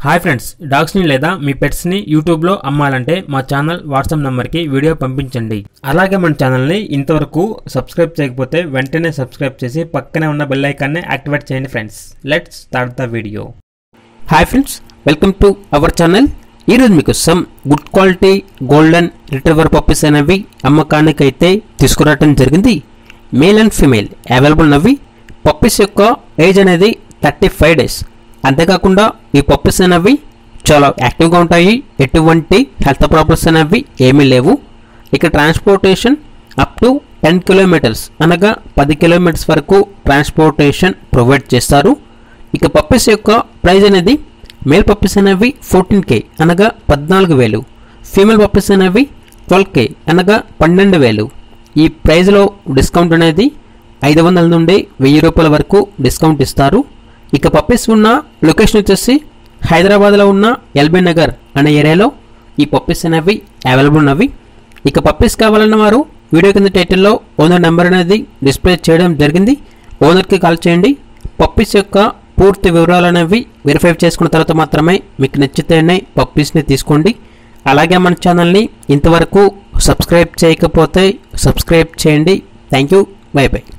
hi friends డాగ్స్ని లేదా మీ పెట్స్ని యూట్యూబ్లో అమ్మాలంటే మా ఛానల్ వాట్సాప్ నెంబర్కి వీడియో పంపించండి అలాగే మన ఛానల్ని ఇంతవరకు సబ్స్క్రైబ్ చేయకపోతే వెంటనే సబ్స్క్రైబ్ చేసి పక్కనే ఉన్న బెల్ ఐకాన్ని యాక్టివేట్ చేయండి friends let's start the video hi friends welcome to our channel ఈరోజు మీకు some good quality golden retriever puppies అనేవి అమ్మకానికి అయితే తీసుకురావడం జరిగింది మేల్ అండ్ ఫీమేల్ అవైలబుల్ నవి పప్పీస్ యొక్క ఏజ్ అనేది థర్టీ ఫైవ్ డేస్ అంతేకాకుండా ఈ పప్పీస్ అనేవి చాలా యాక్టివ్గా ఉంటాయి ఎటువంటి హెల్త్ ప్రాబ్లమ్స్ అనేవి ఏమీ లేవు ఇక transportation up to ten kilometres అనగా పది కిలోమీటర్స్ వరకు ట్రాన్స్పోర్టేషన్ ప్రొవైడ్ చేస్తారు ఇక పప్పీస్ యొక్క ప్రైస్ అనేది మేల్ పప్పీస్ అనేవి ఫోర్టీన్ కే అనగా పద్నాలుగు వేలు ఫీమేల్ పప్పీస్ అనేవి ట్వెల్వ్ కే అనగా పన్నెండు వేలు ఈ ప్రైస్లో డిస్కౌంట్ అనేది ఐదు వందల నుండి వెయ్యి రూపాయల వరకు డిస్కౌంట్ ఇస్తారు ఇక పప్పీస్ ఉన్న లొకేషన్ వచ్చేసి హైదరాబాద్లో ఉన్న ఎల్బీ నగర్ అనే ఏరియాలో ఈ పప్పీస్ అనేవి అవైలబుల్ ఉన్నవి ఇక పప్పీస్ కావాలన్న వారు వీడియో కింద టైటిల్లో ఓనర్ నెంబర్ అనేది డిస్ప్లే చేయడం జరిగింది ఓనర్కి కాల్ చేయండి పప్పీస్ యొక్క పూర్తి వివరాలు అనేవి వెరిఫై చేసుకున్న తర్వాత మాత్రమే మీకు నచ్చితేనే పప్పీస్ని తీసుకోండి అలాగే మన ఛానల్ని ఇంతవరకు సబ్స్క్రైబ్ చేయకపోతే సబ్స్క్రైబ్ చేయండి థ్యాంక్ యూ బై బై